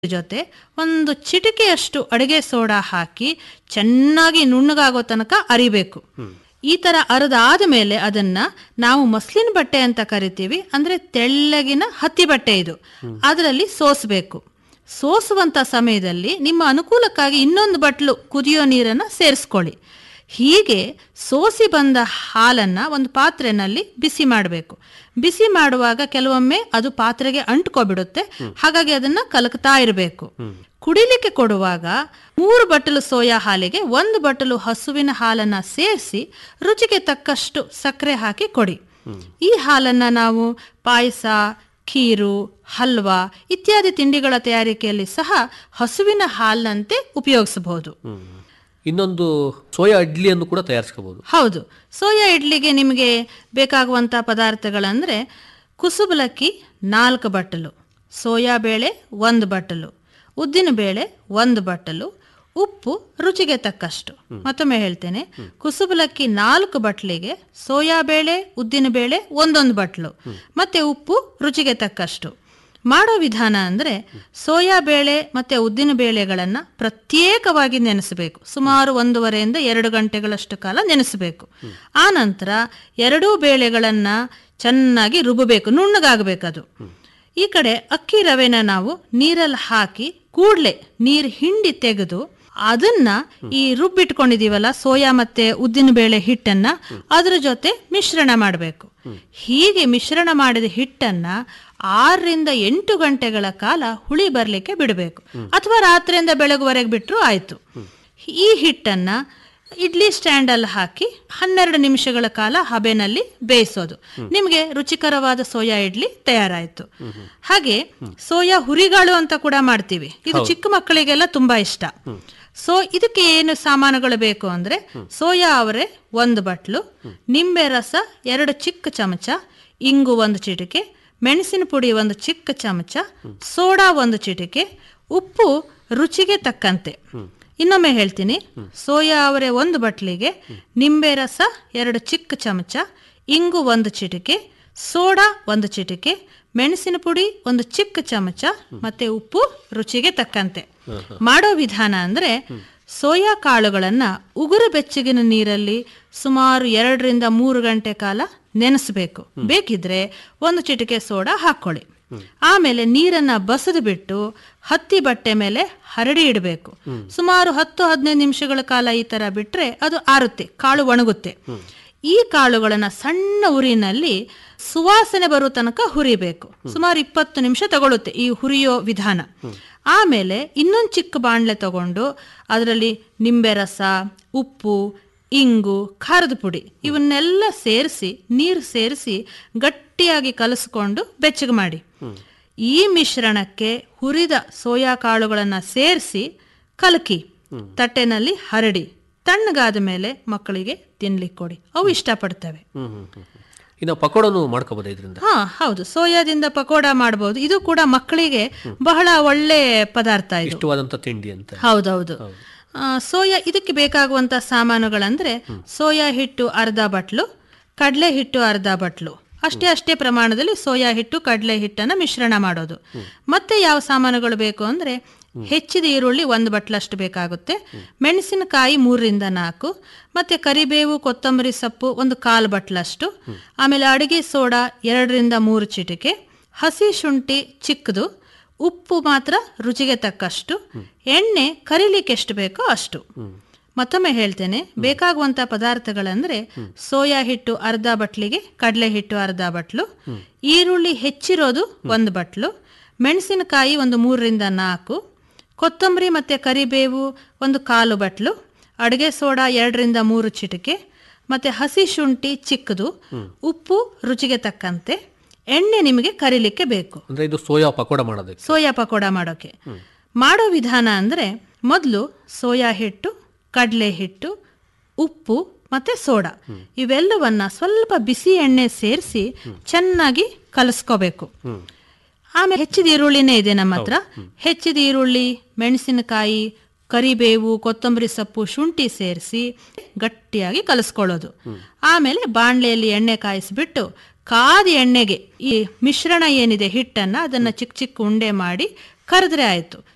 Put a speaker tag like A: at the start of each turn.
A: ಜೊತೆ ಒಂದು ಚಿಟಿಕೆಯಷ್ಟು ಅಡುಗೆ ಸೋಡಾ ಹಾಕಿ ಚೆನ್ನಾಗಿ ನುಣ್ಣಗಾಗೋ ತನಕ ಅರಿಬೇಕು ಈ ತರ ಅರದಾದ ಮೇಲೆ ಅದನ್ನ ನಾವು ಮಸ್ಲಿನ್ ಬಟ್ಟೆ ಅಂತ ಕರಿತೀವಿ ಅಂದ್ರೆ ತೆಳ್ಳಗಿನ ಹತ್ತಿ ಬಟ್ಟೆ ಇದು ಅದರಲ್ಲಿ ಸೋಸಬೇಕು ಸೋಸುವಂತ ಸಮಯದಲ್ಲಿ ನಿಮ್ಮ ಅನುಕೂಲಕ್ಕಾಗಿ ಇನ್ನೊಂದು ಬಟ್ಲು ಕುದಿಯೋ ನೀರನ್ನ ಸೇರಿಸ್ಕೊಳ್ಳಿ ಹೀಗೆ ಸೋಸಿ ಬಂದ ಹಾಲನ್ನ ಒಂದು ಪಾತ್ರೆನಲ್ಲಿ ಬಿಸಿ ಮಾಡಬೇಕು ಬಿಸಿ ಮಾಡುವಾಗ ಕೆಲವೊಮ್ಮೆ ಅದು ಪಾತ್ರೆಗೆ ಅಂಟ್ಕೊಬಿಡುತ್ತೆ ಹಾಗಾಗಿ ಅದನ್ನ ಕಲಕ್ತಾ ಇರಬೇಕು ಕುಡಿಲಿಕ್ಕೆ ಕೊಡುವಾಗ ಮೂರು ಬಟ್ಟಲು ಸೋಯಾ ಹಾಲಿಗೆ ಒಂದು ಬಟ್ಟಲು ಹಸುವಿನ ಹಾಲನ್ನ ಸೇರಿಸಿ ರುಚಿಗೆ ತಕ್ಕಷ್ಟು ಸಕ್ಕರೆ ಹಾಕಿ ಕೊಡಿ ಈ ಹಾಲನ್ನ ನಾವು ಪಾಯಸ ಖೀರು ಹಲ್ವಾ ಇತ್ಯಾದಿ ತಿಂಡಿಗಳ ತಯಾರಿಕೆಯಲ್ಲಿ ಸಹ ಹಸುವಿನ ಹಾಲಿನಂತೆ ಉಪಯೋಗಿಸಬಹುದು
B: ಇನ್ನೊಂದು ಸೋಯಾ ಇಡ್ಲಿಯನ್ನು ಕೂಡ ತಯಾರಿಸ್ಕೋಬಹುದು
A: ಹೌದು ಸೋಯಾ ಇಡ್ಲಿಗೆ ನಿಮಗೆ ಬೇಕಾಗುವಂಥ ಪದಾರ್ಥಗಳಂದರೆ ಕುಸುಬಲಕ್ಕಿ ನಾಲ್ಕು ಬಟ್ಟಲು ಸೋಯಾ ಬೇಳೆ ಒಂದು ಬಟ್ಟಲು ಉದ್ದಿನ ಬೇಳೆ ಒಂದು ಬಟ್ಟಲು ಉಪ್ಪು ರುಚಿಗೆ ತಕ್ಕಷ್ಟು ಮತ್ತೊಮ್ಮೆ ಹೇಳ್ತೇನೆ ಕುಸುಬಲಕ್ಕಿ ನಾಲ್ಕು ಬಟ್ಲಿಗೆ ಸೋಯಾ ಬೇಳೆ ಉದ್ದಿನ ಬೇಳೆ ಒಂದೊಂದು ಬಟ್ಲು ಮತ್ತೆ ಉಪ್ಪು ರುಚಿಗೆ ತಕ್ಕಷ್ಟು ಮಾಡೋ ವಿಧಾನ ಅಂದರೆ ಸೋಯಾ ಬೇಳೆ ಮತ್ತು ಉದ್ದಿನ ಬೇಳೆಗಳನ್ನು ಪ್ರತ್ಯೇಕವಾಗಿ ನೆನೆಸಬೇಕು ಸುಮಾರು ಒಂದೂವರೆಯಿಂದ ಎರಡು ಗಂಟೆಗಳಷ್ಟು ಕಾಲ ನೆನೆಸಬೇಕು ಆ ನಂತರ ಎರಡೂ ಬೇಳೆಗಳನ್ನು ಚೆನ್ನಾಗಿ ರುಬ್ಬಬೇಕು ನುಣ್ಣಗಾಗಬೇಕದು ಈ ಕಡೆ ಅಕ್ಕಿ ರವೆನ ನಾವು ನೀರಲ್ಲಿ ಹಾಕಿ ಕೂಡಲೇ ನೀರು ಹಿಂಡಿ ತೆಗೆದು ಅದನ್ನ ಈ ರುಬ್ಬಿಟ್ಕೊಂಡಿದೀವಲ್ಲ ಸೋಯಾ ಮತ್ತೆ ಉದ್ದಿನ ಬೇಳೆ ಹಿಟ್ಟನ್ನ ಅದ್ರ ಜೊತೆ ಮಿಶ್ರಣ ಮಾಡಬೇಕು ಹೀಗೆ ಮಿಶ್ರಣ ಮಾಡಿದ ಹಿಟ್ಟನ್ನ ಆರರಿಂದ ಎಂಟು ಗಂಟೆಗಳ ಕಾಲ ಹುಳಿ ಬರಲಿಕ್ಕೆ ಬಿಡಬೇಕು ಅಥವಾ ರಾತ್ರಿಯಿಂದ ಬೆಳಗುವರೆಗೆ ಬಿಟ್ಟರು ಆಯ್ತು ಈ ಹಿಟ್ಟನ್ನ ಇಡ್ಲಿ ಸ್ಟ್ಯಾಂಡಲ್ಲಿ ಹಾಕಿ ಹನ್ನೆರಡು ನಿಮಿಷಗಳ ಕಾಲ ಹಬೆನಲ್ಲಿ ಬೇಯಿಸೋದು ನಿಮಗೆ ರುಚಿಕರವಾದ ಸೋಯಾ ಇಡ್ಲಿ ತಯಾರಾಯ್ತು ಹಾಗೆ ಸೋಯಾ ಹುರಿಗಾಳು ಅಂತ ಕೂಡ ಮಾಡ್ತೀವಿ ಇದು ಚಿಕ್ಕ ಮಕ್ಕಳಿಗೆಲ್ಲ ತುಂಬಾ ಇಷ್ಟ ಸೊ ಇದಕ್ಕೆ ಏನು ಸಾಮಾನುಗಳು ಬೇಕು ಅಂದ್ರೆ ಸೋಯಾ ಅವರೆ ಒಂದು ಬಟ್ಲು ನಿಂಬೆ ರಸ ಎರಡು ಚಿಕ್ಕ ಚಮಚ ಇಂಗು ಒಂದು ಚಿಟಿಕೆ ಮೆಣಸಿನ ಪುಡಿ ಒಂದು ಚಿಕ್ಕ ಚಮಚ ಸೋಡಾ ಒಂದು ಚಿಟಿಕೆ ಉಪ್ಪು ರುಚಿಗೆ ತಕ್ಕಂತೆ ಇನ್ನೊಮ್ಮೆ ಹೇಳ್ತೀನಿ ಸೋಯಾ ಅವರೆ ಒಂದು ಬಟ್ಲಿಗೆ ನಿಂಬೆ ರಸ ಎರಡು ಚಿಕ್ಕ ಚಮಚ ಇಂಗು ಒಂದು ಚಿಟಿಕೆ ಸೋಡಾ ಒಂದು ಚಿಟಿಕೆ ಮೆಣಸಿನ ಪುಡಿ ಒಂದು ಚಿಕ್ಕ ಚಮಚ ಮತ್ತೆ ಉಪ್ಪು ರುಚಿಗೆ ತಕ್ಕಂತೆ ಮಾಡೋ ವಿಧಾನ ಅಂದ್ರೆ ಸೋಯಾ ಕಾಳುಗಳನ್ನ ಉಗುರು ಬೆಚ್ಚಗಿನ ನೀರಲ್ಲಿ ಸುಮಾರು ಎರಡರಿಂದ ಮೂರು ಗಂಟೆ ಕಾಲ ನೆನೆಸಬೇಕು ಬೇಕಿದ್ರೆ ಒಂದು ಚಿಟಿಕೆ ಸೋಡಾ ಹಾಕೊಳ್ಳಿ ಆಮೇಲೆ ನೀರನ್ನ ಬಸದು ಬಿಟ್ಟು ಹತ್ತಿ ಬಟ್ಟೆ ಮೇಲೆ ಹರಡಿ ಇಡಬೇಕು ಸುಮಾರು ಹತ್ತು ಹದಿನೈದು ನಿಮಿಷಗಳ ಕಾಲ ಈ ತರ ಬಿಟ್ರೆ ಅದು ಆರುತ್ತೆ ಕಾಳು ಒಣಗುತ್ತೆ ಈ ಕಾಳುಗಳನ್ನ ಸಣ್ಣ ಉರಿನಲ್ಲಿ ಸುವಾಸನೆ ಬರೋ ತನಕ ಹುರಿಬೇಕು ಸುಮಾರು ಇಪ್ಪತ್ತು ನಿಮಿಷ ತಗೊಳುತ್ತೆ ಈ ಹುರಿಯೋ ವಿಧಾನ ಆಮೇಲೆ ಇನ್ನೊಂದು ಚಿಕ್ಕ ಬಾಣಲೆ ತಗೊಂಡು ಅದರಲ್ಲಿ ನಿಂಬೆ ರಸ ಉಪ್ಪು ಇಂಗು ಖಾರದ ಪುಡಿ ಇವನ್ನೆಲ್ಲ ಸೇರಿಸಿ ನೀರು ಸೇರಿಸಿ ಗಟ್ಟಿಯಾಗಿ ಕಲಸ್ಕೊಂಡು ಬೆಚ್ಚಗೆ ಮಾಡಿ ಈ ಮಿಶ್ರಣಕ್ಕೆ ಹುರಿದ ಸೋಯಾ ಕಾಳುಗಳನ್ನು ಸೇರಿಸಿ ಕಲಕಿ ತಟ್ಟೆನಲ್ಲಿ ಹರಡಿ ತಣ್ಣಗಾದ ಮೇಲೆ ಮಕ್ಕಳಿಗೆ ತಿನ್ಲಿಕ್ಕೆ ಕೊಡಿ ಅವು ಇಷ್ಟಪಡ್ತವೆ
B: ಹ್ಮ್ ಹ್ಮ್ ಹ್ಮ್ ಹ್ಮ್. ಇನ್ನು ಪಕೋಡನು ಮಾಡ್ಕೋಬೋದಾ ಇದರಿಂದ
A: ಹಾ ಹೌದು ಸೋಯಾದಿಂದ ಪಕೋಡ ಮಾಡಬಹುದು ಇದು ಕೂಡ ಮಕ್ಕಳಿಗೆ ಬಹಳ ಒಳ್ಳೆ ಪದಾರ್ಥ ಇದು
B: ಇಷ್ಟವಾದಂತ ತಿಂಡಿ ಅಂತ
A: ಹೌದೌದು ಆ, ಸೋಯಾ ಇದಕ್ಕೆ ಬೇಕಾಗುವಂತ ಸಾಮಾನುಗಳಂದ್ರೆ ಸೋಯಾ ಹಿಟ್ಟು ಅರ್ಧ ಬಟ್ಲು ಕಡಲೆ ಹಿಟ್ಟು ಅರ್ಧ ಬಟ್ಲು ಅಷ್ಟೇ ಅಷ್ಟೇ ಪ್ರಮಾಣದಲ್ಲಿ ಸೋಯಾ ಹಿಟ್ಟು ಕಡಲೆ ಹಿಟ್ಟನ್ನ ಮಿಶ್ರಣ ಮಾಡೋದು ಮತ್ತೆ ಯಾವ ಸಾಮಾನುಗಳು ಬೇಕು ಅಂದ್ರೆ ಹೆಚ್ಚಿದ ಈರುಳ್ಳಿ ಒಂದು ಬಟ್ಲಷ್ಟು ಬೇಕಾಗುತ್ತೆ ಮೆಣಸಿನಕಾಯಿ ಮೂರರಿಂದ ನಾಲ್ಕು ಮತ್ತೆ ಕರಿಬೇವು ಕೊತ್ತಂಬರಿ ಸೊಪ್ಪು ಒಂದು ಕಾಲು ಬಟ್ಲಷ್ಟು ಆಮೇಲೆ ಅಡುಗೆ ಸೋಡಾ ಎರಡರಿಂದ ಮೂರು ಚಿಟಿಕೆ ಹಸಿ ಶುಂಠಿ ಚಿಕ್ಕದು ಉಪ್ಪು ಮಾತ್ರ ರುಚಿಗೆ ತಕ್ಕಷ್ಟು ಎಣ್ಣೆ ಕರಿಲಿಕ್ಕೆ ಎಷ್ಟು ಬೇಕೋ ಅಷ್ಟು ಮತ್ತೊಮ್ಮೆ ಹೇಳ್ತೇನೆ ಬೇಕಾಗುವಂತ ಪದಾರ್ಥಗಳಂದ್ರೆ ಸೋಯಾ ಹಿಟ್ಟು ಅರ್ಧ ಬಟ್ಲಿಗೆ ಕಡಲೆ ಹಿಟ್ಟು ಅರ್ಧ ಬಟ್ಲು ಈರುಳ್ಳಿ ಹೆಚ್ಚಿರೋದು ಒಂದು ಬಟ್ಲು ಮೆಣಸಿನಕಾಯಿ ಒಂದು ಮೂರರಿಂದ ನಾಲ್ಕು ಕೊತ್ತಂಬರಿ ಮತ್ತೆ ಕರಿಬೇವು ಒಂದು ಕಾಲು ಬಟ್ಲು ಅಡುಗೆ ಸೋಡಾ ಎರಡರಿಂದ ಮೂರು ಚಿಟಿಕೆ ಮತ್ತೆ ಹಸಿ ಶುಂಠಿ ಚಿಕ್ಕದು ಉಪ್ಪು ರುಚಿಗೆ ತಕ್ಕಂತೆ ಎಣ್ಣೆ ನಿಮಗೆ ಕರಿಲಿಕ್ಕೆ ಬೇಕು
B: ಅಂದ್ರೆ ಇದು ಸೋಯಾ ಪಕೋಡ ಮಾಡೋದಕ್ಕೆ
A: ಸೋಯಾ ಪಕೋಡ ಮಾಡೋಕೆ ಮಾಡೋ ವಿಧಾನ ಅಂದರೆ ಮೊದಲು ಸೋಯಾ ಹಿಟ್ಟು ಕಡಲೆ ಹಿಟ್ಟು ಉಪ್ಪು ಮತ್ತೆ ಸೋಡಾ ಇವೆಲ್ಲವನ್ನ ಸ್ವಲ್ಪ ಬಿಸಿ ಎಣ್ಣೆ ಸೇರಿಸಿ ಚೆನ್ನಾಗಿ ಕಲಸ್ಕೋಬೇಕು ಆಮೇಲೆ ಹೆಚ್ಚಿದ ಈರುಳ್ಳಿನೇ ಇದೆ ನಮ್ಮ ಹತ್ರ ಹೆಚ್ಚಿದ ಈರುಳ್ಳಿ ಮೆಣಸಿನಕಾಯಿ ಕರಿಬೇವು ಕೊತ್ತಂಬರಿ ಸೊಪ್ಪು ಶುಂಠಿ ಸೇರಿಸಿ ಗಟ್ಟಿಯಾಗಿ ಕಲಸ್ಕೊಳ್ಳೋದು ಆಮೇಲೆ ಬಾಣಲೆಯಲ್ಲಿ ಎಣ್ಣೆ ಕಾಯಿಸಿಬಿಟ್ಟು ಕಾದ ಎಣ್ಣೆಗೆ ಈ ಮಿಶ್ರಣ ಏನಿದೆ ಹಿಟ್ಟನ್ನ ಅದನ್ನ ಚಿಕ್ಕ ಚಿಕ್ಕ ಉಂಡೆ ಮಾಡಿ ಕರೆದ್ರೆ ಆಯ್ತು